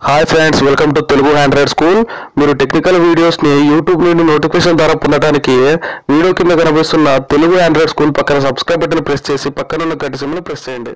hi friends welcome to Telugu హ్యాండ్రైడ్ school మీరు technical వీడియోస్ని యూట్యూబ్ నుండి నోటిఫికేషన్ ద్వారా పొందడానికి వీడియో కింద కనిపిస్తున్న తెలుగు హ్యాండ్రైడ్ స్కూల్ పక్కన సబ్స్క్రైబ్ బటన్ ప్రెస్ చేసి పక్కన ఉన్న గంట సింబల్ ప్రెస్ చేయండి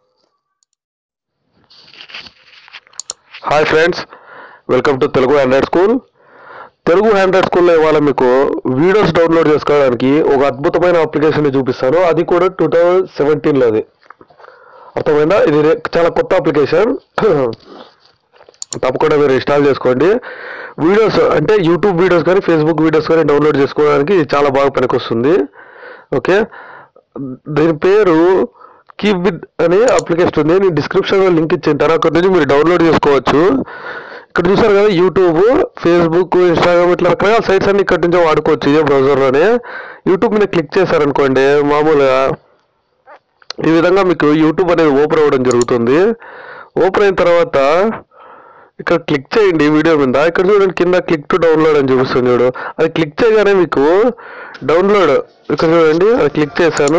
hi friends welcome to Telugu హ్యాండ్రైడ్ స్కూల్ తెలుగు హ్యాండ్రైడ్ స్కూల్లో ఇవాళ మీకు వీడియోస్ డౌన్లోడ్ చేసుకోవడానికి ఒక అద్భుతమైన అప్లికేషన్ చూపిస్తాను అది కూడా టూ థౌజండ్ సెవెంటీన్లోది అర్థమైందా ఇది రే- చాలా కొత్త అప్లికేషన్ తప్పకుండా మీరు ఇన్స్టాల్ చేసుకోండి వీడియోస్ అంటే యూట్యూబ్ వీడియోస్ కానీ ఫేస్బుక్ వీడియోస్ కానీ డౌన్లోడ్ చేసుకోవడానికి ఇది చాలా బాగా పనికొస్తుంది ఓకే దీని పేరు కీప్ విత్ అనే అప్లికేషన్ ఉంది నేను డిస్క్రిప్షన్లో లింక్ ఇచ్చింటాను అక్కడ నుంచి మీరు డౌన్లోడ్ చేసుకోవచ్చు ఇక్కడ చూసారు కదా యూట్యూబ్ ఫేస్బుక్ ఇన్స్టాగ్రామ్ ఇట్లా రకరకాల సైట్స్ అన్ని ఇక్కడ నుంచే వాడుకోవచ్చు ఇదే బ్రౌజర్లోనే యూట్యూబ్ మీద క్లిక్ చేశారనుకోండి మామూలుగా ఈ విధంగా మీకు యూట్యూబ్ అనేది ఓపెన్ అవ్వడం జరుగుతుంది ఓపెన్ అయిన తర్వాత ఇక్కడ క్లిక్ చేయండి వీడియో మీద ఇక్కడ చూడండి కింద క్లిక్ టు డౌన్లోడ్ అని చూపిస్తుంది చూడు అది క్లిక్ చేయగానే మీకు డౌన్లోడ్ ఇక్కడ చూడండి అది క్లిక్ చేశాను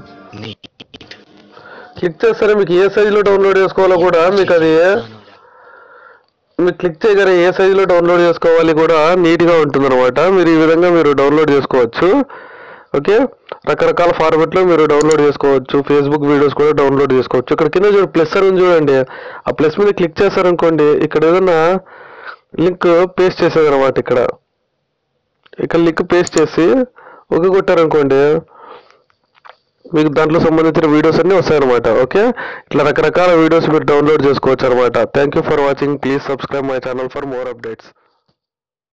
క్లిక్ చేస్తానే మీకు ఏ సైజులో డౌన్లోడ్ చేసుకోవాలో కూడా మీకు అది మీరు క్లిక్ చేయగానే ఏ సైజులో డౌన్లోడ్ చేసుకోవాలి కూడా నీట్గా ఉంటుంది అనమాట మీరు ఈ విధంగా మీరు డౌన్లోడ్ చేసుకోవచ్చు ఓకే రకరకాల ఫార్మెట్లో మీరు డౌన్లోడ్ చేసుకోవచ్చు ఫేస్బుక్ వీడియోస్ కూడా డౌన్లోడ్ చేసుకోవచ్చు ఇక్కడ కింద చూడండి ప్లస్ అని ఉంది చూడండి ఆ ప్లస్ మీద క్లిక్ చేశారనుకోండి ఇక్కడ ఏదైనా లింక్ పేస్ట్ చేసేది అనమాట ఇక్కడ ఇక్కడ లింక్ పేస్ట్ చేసి ఒక కొట్టారనుకోండి మీకు దాంట్లో సంబంధించిన వీడియోస్ అన్నీ వస్తాయన్నమాట ఓకే ఇట్లా రకరకాల వీడియోస్ మీరు డౌన్లోడ్ చేసుకోవచ్చు అనమాట thank you for watching please subscribe my channel for more updates